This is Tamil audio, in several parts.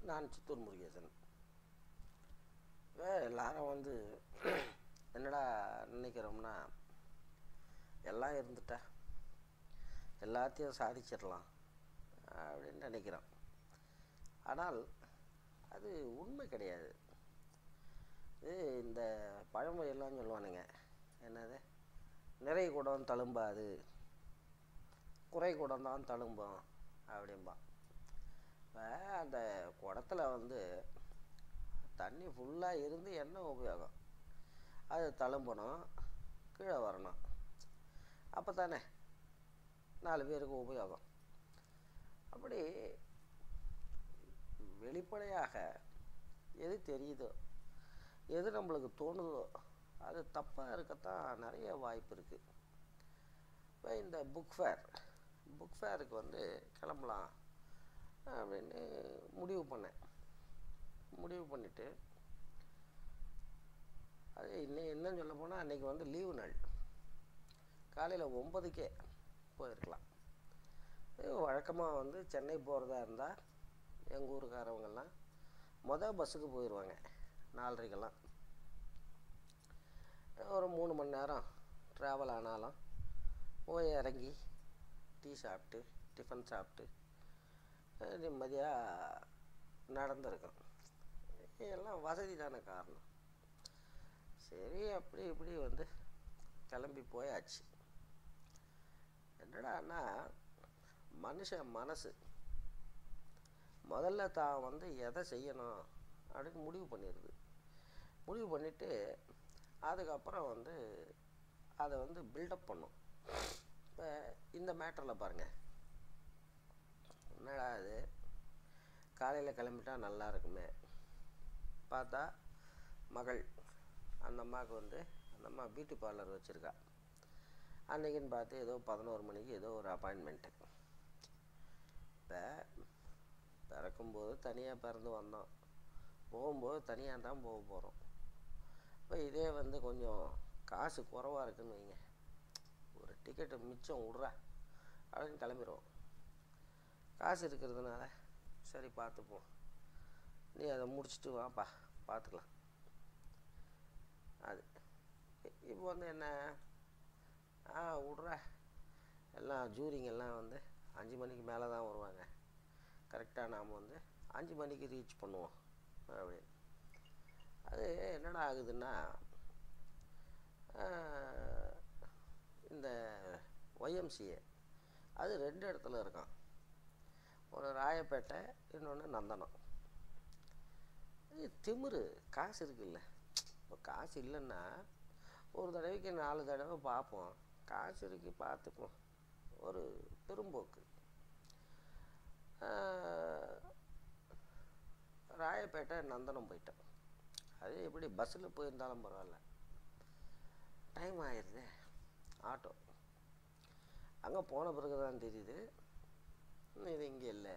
நான் சித்தூர் முருகேசன் வே எல்லாரும் வந்து என்னடா நினைக்கிறோம்னா எல்லாம் இருந்துட்டா எல்லாத்தையும் சாதிச்சிடலாம் அப்படின்னு நினைக்கிறோம் ஆனால் அது உண்மை கிடையாது இது இந்த பழமொழியெல்லாம் சொல்லுவானுங்க என்னது நிறை குடம் தழும்பாது குறை குடம் தான் தழும்பும் அப்படிம்பான் இப்போ அந்த குடத்துல வந்து தண்ணி ஃபுல்லாக இருந்து என்ன உபயோகம் அது தழும்பணும் கீழே வரணும் அப்போ தானே நாலு பேருக்கு உபயோகம் அப்படி வெளிப்படையாக எது தெரியுதோ எது நம்மளுக்கு தோணுதோ அது தப்பாக இருக்கத்தான் நிறைய வாய்ப்பு இருக்குது இப்போ இந்த புக் ஃபேர் புக் ஃபேருக்கு வந்து கிளம்பலாம் அப்படின்னு முடிவு பண்ணேன் முடிவு பண்ணிவிட்டு அது இன்னும் என்னன்னு சொல்ல போனால் அன்றைக்கி வந்து லீவு நாள் காலையில் ஒம்பதுக்கே போயிருக்கலாம் வழக்கமாக வந்து சென்னை போகிறதா இருந்தால் எங்கள் ஊருக்காரவங்கெல்லாம் மொதல் பஸ்ஸுக்கு போயிடுவாங்க நாலரைக்கெல்லாம் ஒரு மூணு மணி நேரம் ட்ராவல் ஆனாலும் போய் இறங்கி டீ சாப்பிட்டு டிஃபன் சாப்பிட்டு நிம்மதியாக நடந்திருக்கும் எல்லாம் வசதி தானே காரணம் சரி அப்படி இப்படி வந்து கிளம்பி போயாச்சு என்னடான்னா மனுஷன் மனசு முதல்ல தான் வந்து எதை செய்யணும் அப்படின்னு முடிவு பண்ணிடுது முடிவு பண்ணிவிட்டு அதுக்கப்புறம் வந்து அதை வந்து பில்டப் பண்ணும் இப்போ இந்த மேட்டரில் பாருங்கள் என்னடா அது காலையில் கிளம்பிட்டா நல்லா இருக்குமே பார்த்தா மகள் அந்த அம்மாவுக்கு வந்து அந்த அம்மா பியூட்டி பார்லர் வச்சுருக்கா அன்றைக்கின்னு பார்த்து ஏதோ பதினோரு மணிக்கு ஏதோ ஒரு அப்பாயின்மெண்ட்டு இப்போ பிறக்கும்போது தனியாக பிறந்து வந்தோம் போகும்போது தனியாக தான் போக போகிறோம் இப்போ இதே வந்து கொஞ்சம் காசு குறவாக இருக்குன்னு வைங்க ஒரு டிக்கெட்டு மிச்சம் விட்றா அப்படின்னு கிளம்பிடுவோம் காசு இருக்கிறதுனால சரி பார்த்துப்போம் நீ அதை முடிச்சுட்டு வாப்பா பார்த்துக்கலாம் அது இப்போ வந்து என்ன ஆ விட்ற எல்லாம் ஜூரிங்கெல்லாம் வந்து அஞ்சு மணிக்கு மேலே தான் வருவாங்க கரெக்டாக நாம் வந்து அஞ்சு மணிக்கு ரீச் பண்ணுவோம் அப்படி அது என்னடா ஆகுதுன்னா இந்த ஒய்எம்சிஏ அது ரெண்டு இடத்துல இருக்கான் ஒரு ராயப்பேட்டை இன்னொன்று நந்தனம் இது திமிரு காசு இருக்குல்ல இப்போ காசு இல்லைன்னா ஒரு தடவைக்கு நாலு தடவை பார்ப்போம் காசு இருக்கு பார்த்துப்போம் ஒரு பெரும்போக்கு ராயப்பேட்டை நந்தனம் போயிட்டோம் அது எப்படி பஸ்ஸில் போயிருந்தாலும் பரவாயில்ல டைம் ஆயிடுது ஆட்டோ அங்கே போன பிறகு தான் தெரியுது இது இங்கே இல்லை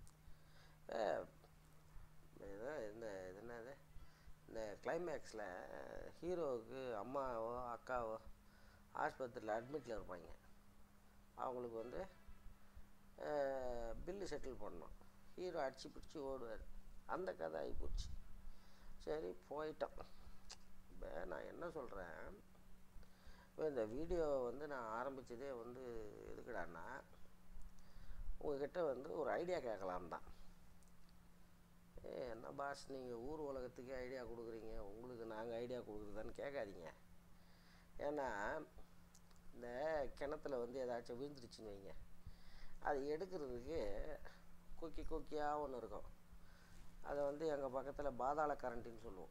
ஏதோ இந்த இது என்னது இந்த கிளைமேக்ஸில் ஹீரோவுக்கு அம்மாவோ அக்காவோ ஆஸ்பத்திரியில் அட்மிட்டில் இருப்பாங்க அவங்களுக்கு வந்து பில்லு செட்டில் பண்ணோம் ஹீரோ அடித்து பிடிச்சி ஓடுவார் அந்த கதை ஆகி போச்சு சரி போயிட்டோம் இப்போ நான் என்ன சொல்கிறேன் இப்போ இந்த வீடியோ வந்து நான் ஆரம்பித்ததே வந்து எதுக்குடான்னா உங்ககிட்ட வந்து ஒரு ஐடியா கேட்கலாம் தான் ஏ என்ன பாஸ் நீங்கள் ஊர் உலகத்துக்கே ஐடியா கொடுக்குறீங்க உங்களுக்கு நாங்கள் ஐடியா கொடுக்குறதான்னு கேட்காதீங்க ஏன்னா இந்த கிணத்துல வந்து ஏதாச்சும் விழுந்துருச்சுன்னு வைங்க அது எடுக்கிறதுக்கு கொக்கி கொக்கியாக ஒன்று இருக்கும் அதை வந்து எங்கள் பக்கத்தில் பாதாள கரண்ட்டுன்னு சொல்லுவோம்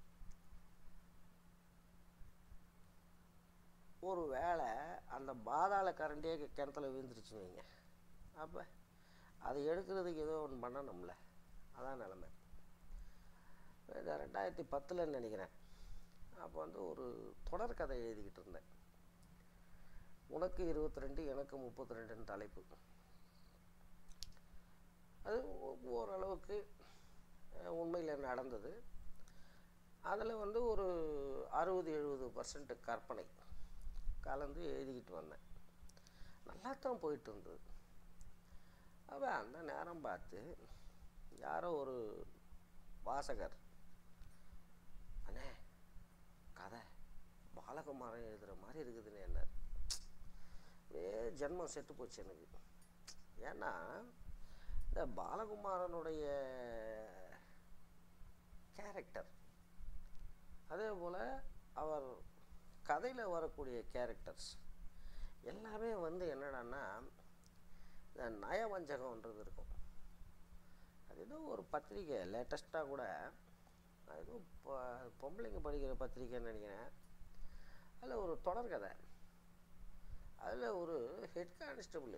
ஒரு வேளை அந்த பாதாள கரண்டே கிணத்துல விழுந்துருச்சுன்னு வைங்க அப்போ அதை எடுக்கிறதுக்கு ஏதோ ஒன்று பண்ணணும்ல அதான் நிலமை இந்த ரெண்டாயிரத்தி பத்தில் நினைக்கிறேன் அப்போ வந்து ஒரு தொடர் கதை எழுதிக்கிட்டு இருந்தேன் உனக்கு இருபத்தி ரெண்டு எனக்கு முப்பத்தி ரெண்டுன்னு தலைப்பு அது ஓரளவுக்கு உண்மையில் நடந்தது அதில் வந்து ஒரு அறுபது எழுபது பர்சன்ட் கற்பனை கலந்து எழுதிக்கிட்டு வந்தேன் நல்லா தான் போயிட்டு இருந்தது அவன் அந்த நேரம் பார்த்து யாரோ ஒரு வாசகர் அண்ணே கதை பாலகுமாரன் எழுதுகிற மாதிரி இருக்குதுன்னு என்ன ஏ ஜென்மம் செத்து போச்சு எனக்கு ஏன்னா இந்த பாலகுமாரனுடைய கேரக்டர் அதே போல் அவர் கதையில் வரக்கூடிய கேரக்டர்ஸ் எல்லாமே வந்து என்னடான்னா இந்த நயவஞ்சகன்றது இருக்கும் அது ஏதோ ஒரு பத்திரிக்கை லேட்டஸ்ட்டாக கூட அது ஏதோ பொ பொம்பளைங்க படிக்கிற பத்திரிக்கைன்னு நினைக்கிறேன் அதில் ஒரு தொடர்கதை அதில் ஒரு ஹெட் கான்ஸ்டபிள்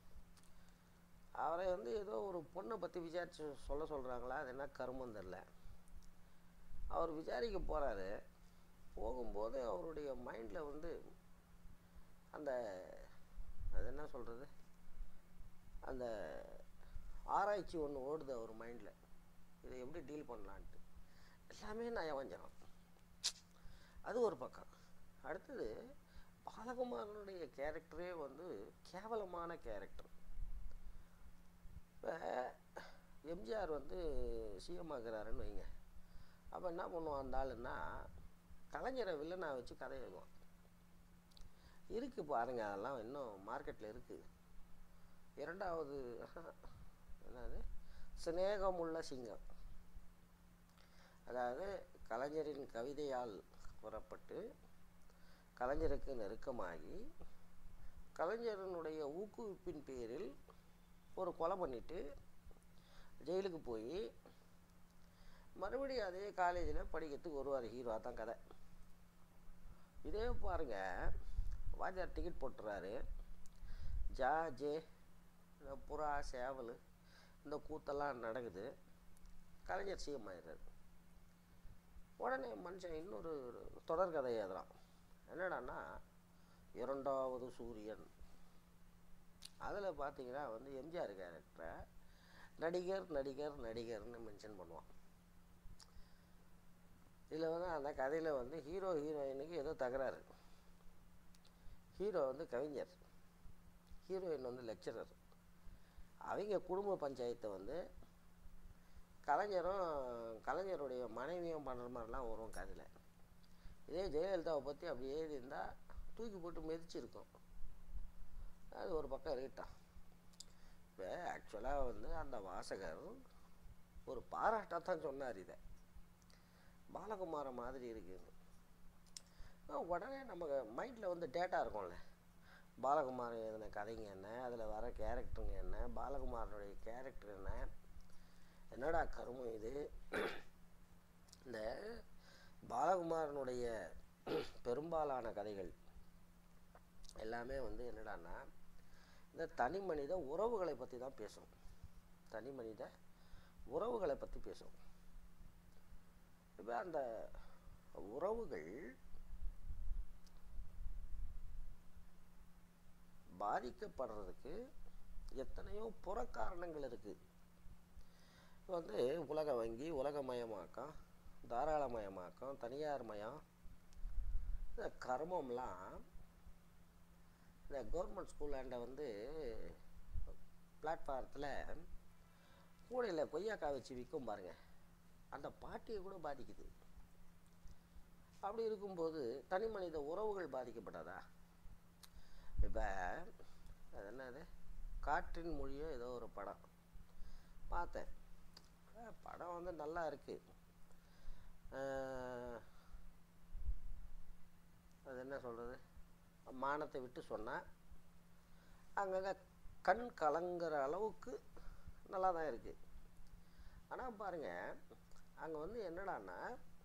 அவரை வந்து ஏதோ ஒரு பொண்ணை பற்றி விசாரிச்சு சொல்ல சொல்கிறாங்களா அது என்ன கருமம் தெரில அவர் விசாரிக்க போகிறாரு போகும்போது அவருடைய மைண்டில் வந்து அந்த அது என்ன சொல்கிறது அந்த ஆராய்ச்சி ஒன்று ஓடுது அவர் மைண்டில் இதை எப்படி டீல் பண்ணலான்ட்டு எல்லாமே நயவஞ்சனம் அது ஒரு பக்கம் அடுத்தது பாலகுமாரனுடைய கேரக்டரே வந்து கேவலமான கேரக்டர் இப்போ எம்ஜிஆர் வந்து சிஎம் ஆகிறாருன்னு வைங்க அப்போ என்ன பண்ணுவான் அந்த ஆளுன்னா கலைஞரை வில்லனா வச்சு கதை எழுதுவான் இருக்குது பாருங்க அதெல்லாம் இன்னும் மார்க்கெட்டில் இருக்குது இரண்டாவது என்னது சிநேகமுள்ள சிங்கம் அதாவது கலைஞரின் கவிதையால் புறப்பட்டு கலைஞருக்கு நெருக்கமாகி கலைஞரனுடைய ஊக்குவிப்பின் பேரில் ஒரு கொலை பண்ணிட்டு ஜெயிலுக்கு போய் மறுபடியும் அதே காலேஜில் படிக்கிறதுக்கு வருவார் ஹீரோ தான் கதை இதே பாருங்க வாத்தியார் டிக்கெட் போட்டுறாரு ஜா ஜே இந்த புறா சேவல் இந்த கூத்தெல்லாம் நடக்குது கலைஞர் சிஎம் ஆயிடுறாரு உடனே மனுஷன் இன்னொரு தொடர்கதை எழுதுறான் என்னடான்னா இரண்டாவது சூரியன் அதில் பார்த்தீங்கன்னா வந்து எம்ஜிஆர் கேரக்டரை நடிகர் நடிகர் நடிகர்னு மென்ஷன் பண்ணுவான் இதில் வந்து அந்த கதையில் வந்து ஹீரோ ஹீரோயினுக்கு ஏதோ தகராறு ஹீரோ வந்து கவிஞர் ஹீரோயின் வந்து லெக்சரர் அவங்க குடும்ப பஞ்சாயத்தை வந்து கலைஞரும் கலைஞருடைய மனைவியும் பண்ணுற மாதிரிலாம் வரும் கதையில் இதே ஜெயலலிதாவை பற்றி அப்படி எழுதியிருந்தால் தூக்கி போட்டு மிதிச்சிருக்கும் அது ஒரு பக்கம் இருக்கட்டும் இப்போ ஆக்சுவலாக வந்து அந்த வாசகர் ஒரு பாராட்டாக தான் சொன்னார் இதை பாலகுமார மாதிரி இருக்குன்னு உடனே நம்ம மைண்டில் வந்து டேட்டா இருக்கும்ல பாலகுமாரன் எழுதின கதைங்க என்ன அதில் வர கேரக்டருங்க என்ன பாலகுமாரனுடைய கேரக்டர் என்ன என்னடா கருமம் இது இந்த பாலகுமாரனுடைய பெரும்பாலான கதைகள் எல்லாமே வந்து என்னடான்னா இந்த தனி மனித உறவுகளை பற்றி தான் பேசும் தனி மனித உறவுகளை பற்றி பேசும் இப்போ அந்த உறவுகள் பாதிக்கப்படுறதுக்கு எத்தனையோ புற காரணங்கள் இருக்குது வந்து உலக வங்கி உலகமயமாக்கம் தாராளமயமாக்கம் தனியார் மயம் இந்த கர்மம்லாம் இந்த கவர்மெண்ட் ஸ்கூலாண்ட வந்து பிளாட்ஃபாரத்தில் கூடையில் கொய்யாக்காய் வச்சு விற்கும் பாருங்க அந்த பாட்டியை கூட பாதிக்குது அப்படி இருக்கும்போது தனி மனித உறவுகள் பாதிக்கப்படாதா இப்போ அது என்னது காற்றின் மொழியோ ஏதோ ஒரு படம் பார்த்தேன் அஹ் படம் வந்து நல்லா இருக்கு அஹ் அது என்ன சொல்கிறது மானத்தை விட்டு சொன்னால் அங்கங்கே கண் கலங்குற அளவுக்கு நல்லா தான் இருக்குது ஆனால் பாருங்கள் அங்கே வந்து என்னடான்னா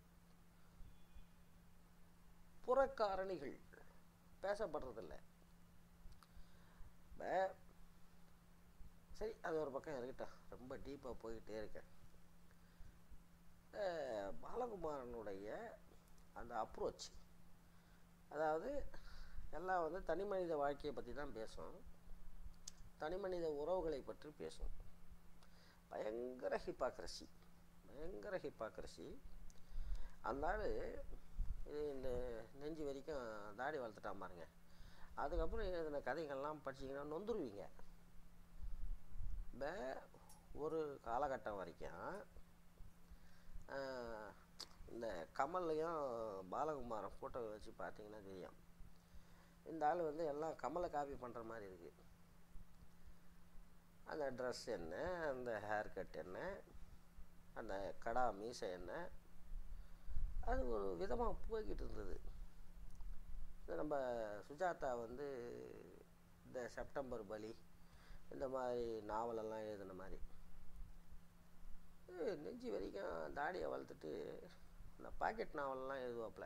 புறக்காரணிகள் பேசப்படுறதில்ல இப்போ சரி அது ஒரு பக்கம் இருக்கட்டும் ரொம்ப டீப்பாக போய்கிட்டே இருக்கேன் அஹ் பாலகுமாரனுடைய அந்த அப்ரோச் அதாவது எல்லாம் வந்து தனி மனித வாழ்க்கையை பற்றி தான் பேசும் தனி மனித உறவுகளை பற்றி பேசும் பயங்கர ஹிப்பாக்ரஸி பயங்கர ஹிப்பாக்ரஸி அந்த ஆள் இது இந்த நெஞ்சு வரைக்கும் தாடி வளர்த்துட்டான் பாருங்க அதுக்கப்புறம் எழுதின கதைகள்லாம் படிச்சீங்கன்னா நொந்துருவீங்க இப்போ ஒரு காலகட்டம் வரைக்கும் ஆஹ், இந்த கமல்லையும் பாலகுமாரன் ஃபோட்டோ வச்சு பார்த்தீங்கன்னா தெரியும் இந்த ஆள் வந்து எல்லாம் கமலை காப்பி பண்ணுற மாதிரி இருக்குது அந்த ட்ரெஸ் என்ன அந்த ஹேர் கட் என்ன அந்த கடா மீசை என்ன அது ஒரு விதமாக போய்கிட்டு இருந்தது இது நம்ம சுஜாதா வந்து இந்த செப்டம்பர் பலி இந்த மாதிரி நாவலெல்லாம் எழுதின மாதிரி ஏய், நெஞ்சு வரைக்கும் தாடியை வளர்த்துட்டு இந்த பாக்கெட் நாவலெல்லாம் எழுதுவாப்புல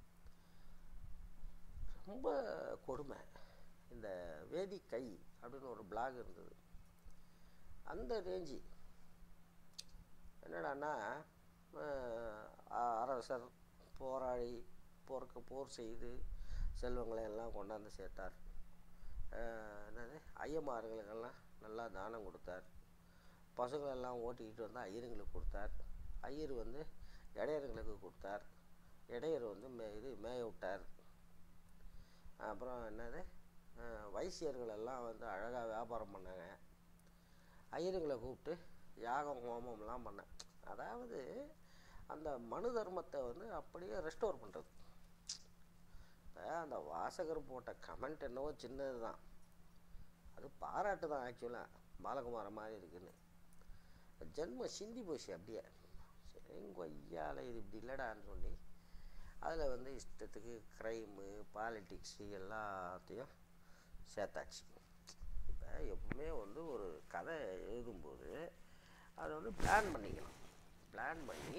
ரொம்ப கொடுமை இந்த வேதி கை அப்படின்னு ஒரு பிளாக் இருந்தது அந்த ரேஞ்சு என்னடான்னா அஹ், அ- அரசர் போராடி போருக்கு போர் செய்து செல்வங்களை எல்லாம் கொண்டாந்து சேர்த்தார் அஹ், என்னது ஐயமார்களுக்கெல்லாம் நல்லா தானம் கொடுத்தார் பசுங்களெல்லாம் ஓட்டிக்கிட்டு வந்து ஐயருங்களுக்கு கொடுத்தார் ஐயர் வந்து இடையர்களுக்கு கொடுத்தார் இடையர் வந்து மே இது மேய விட்டார் அப்புறம் என்னது அஹ், வைசியர்கள் எல்லாம் வந்து அழகாக வியாபாரம் பண்ணாங்க ஐயருங்களை கூப்பிட்டு யாகம் ஹோமம்லாம் பண்ணேன் அதாவது அந்த மனு தர்மத்தை வந்து அப்படியே ரெஸ்டோர் பண்ணுறது இப்போ அந்த வாசகர் போட்ட கமெண்ட் என்னவோ சின்னது தான் அது பாராட்டு தான் ஆக்சுவலாக பாலகுமார மாதிரி இருக்குன்னு ஜென்ம சிந்தி போச்சு அப்படியே சரி கொய்யால இது இப்படி இல்லைடான்னு சொல்லி அதில் வந்து இஷ்டத்துக்கு க்ரைமு பாலிட்டிக்ஸு எல்லாத்தையும் சேர்த்தாச்சு இப்போ எப்பவுமே வந்து ஒரு கதை எழுதும்போது அதை வந்து பிளான் பண்ணிக்கணும் பிளான் பண்ணி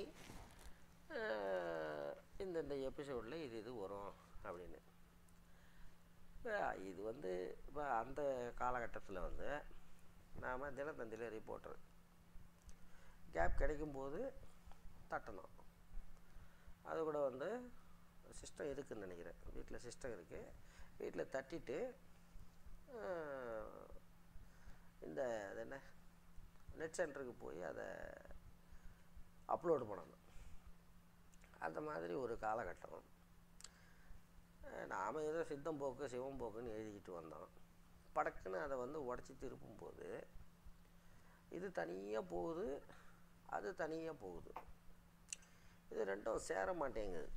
அஹ், இந்தந்த எபிசோடில் இது இது வரும் அப்படின்னு இப்ப இது வந்து இப்போ அந்த காலகட்டத்தில் வந்து நாம் தினத்தந்தியில் ரிப்போர்ட்டர் கேப் கிடைக்கும்போது தட்டணும் அது கூட வந்து சிஸ்டம் இருக்குதுன்னு நினைக்கிறேன் வீட்டில் சிஸ்டம் இருக்குது வீட்டில் தட்டிட்டு அஹ், இந்த அது என்ன நெட் சென்டருக்கு போய் அதை அப்லோடு பண்ணணும் அந்த மாதிரி ஒரு காலகட்டம் அஹ், நாம ஏதோ சித்தம் போக்கு சிவம் போக்குன்னு எழுதிக்கிட்டு வந்தோம் படக்குன்னு அதை வந்து உடச்சி திருப்பும்போது இது தனியாக போகுது அது தனியாக போகுது இது ரெண்டும் சேர மாட்டேங்குது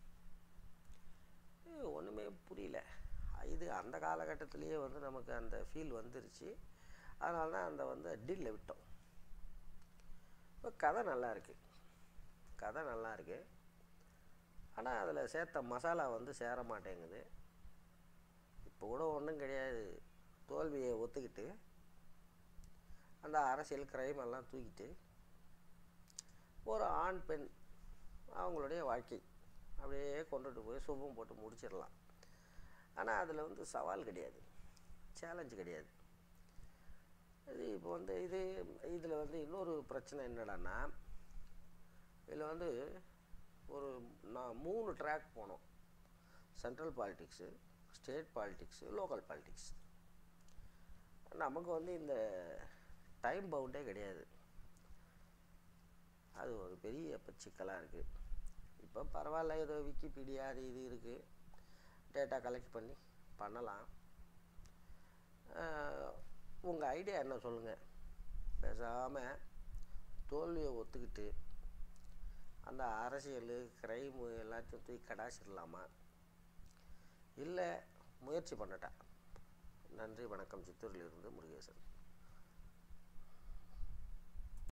ஒன்றுமே புரியல இது அந்த காலகட்டத்திலேயே வந்து நமக்கு அந்த ஃபீல் வந்துருச்சு அதனால தான் அந்த வந்து டீலில் விட்டோம் இப்போ கதை நல்லா இருக்கு கதை நல்லா இருக்கு ஆனால் அதில் சேர்த்த மசாலா வந்து சேர மாட்டேங்குது இப்போ கூட ஒன்றும் கிடையாது தோல்வியை ஒத்துக்கிட்டு அந்த அரசியல் கிரைம் எல்லாம் தூக்கிட்டு ஒரு ஆண் பெண் அவங்களுடைய வாழ்க்கை அப்படியே கொண்டுட்டு போய் சுபம் போட்டு முடிச்சிடலாம் ஆனால் அதில் வந்து சவால் கிடையாது சேலஞ்சு கிடையாது இது இப்போ வந்து இது இதில் வந்து இன்னொரு பிரச்சனை என்னடான்னா இதில் வந்து ஒரு நான் மூணு ட்ராக் போனோம் central politics state politics local politics நமக்கு வந்து இந்த டைம் பவுண்டே கிடையாது அது ஒரு பெரிய இப்போ சிக்கலாக இருக்குது இப்போ பரவாயில்ல ஏதோ விக்கிபீடியா அது இது இருக்குது டேட்டா கலெக்ட் பண்ணி பண்ணலாம் உங்கள் ஐடியா என்ன சொல்லுங்கள் பேசாமல் தோல்வியை ஒத்துக்கிட்டு அந்த அரசியல் க்ரைமு எல்லாத்தையும் தூக்கி கடாசிடலாமா இல்லை முயற்சி பண்ணட்டா நன்றி வணக்கம் சித்தூரிலிருந்து முருகேசன்